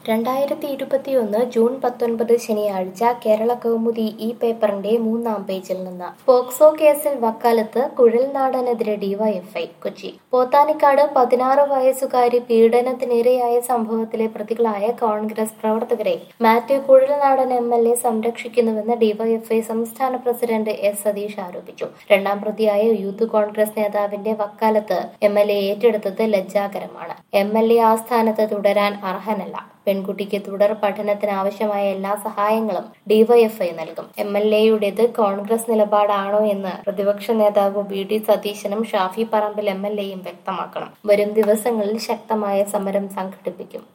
രണ്ടായിരത്തി ഇരുപത്തിയൊന്ന് ജൂൺ പത്തൊൻപത് ശനിയാഴ്ച കേരള കൗമുദി ഈ പേപ്പറിന്റെ മൂന്നാം പേജിൽ നിന്ന് പോക്സോ കേസിൽ വക്കാലത്ത് കുഴൽനാടനെതിരെ ഡിവൈഎഫ്ഐ കൊച്ചി പോത്താനിക്കാട് പതിനാറ് വയസ്സുകാരി പീഡനത്തിനിരയായ സംഭവത്തിലെ പ്രതികളായ കോൺഗ്രസ് പ്രവർത്തകരെ Mathew Kuzhalnadan M L A സംരക്ഷിക്കുന്നുവെന്ന് ഡിവൈഎഫ്ഐ സംസ്ഥാന പ്രസിഡന്റ് എസ് സതീഷ് ആരോപിച്ചു രണ്ടാം പ്രതിയായ യൂത്ത് കോൺഗ്രസ് നേതാവിന്റെ വക്കാലത്ത് എം എൽ എ ഏറ്റെടുത്തത് ലജ്ജാകരമാണ് എം എൽ എ ആ സ്ഥാനത്ത് തുടരാൻ അർഹനല്ല പെൺകുട്ടിക്ക് തുടർ പഠനത്തിന് ആവശ്യമായ എല്ലാ സഹായങ്ങളും ഡിവൈഎഫ്ഐ നൽകും എം എൽ എയുടേത് കോൺഗ്രസ് നിലപാടാണോ എന്ന് പ്രതിപക്ഷ നേതാവ് വി ഡി സതീശനും ഷാഫി പറമ്പിൽ എം എൽ എയും വ്യക്തമാക്കണം വരും ദിവസങ്ങളിൽ ശക്തമായ സമരം സംഘടിപ്പിക്കും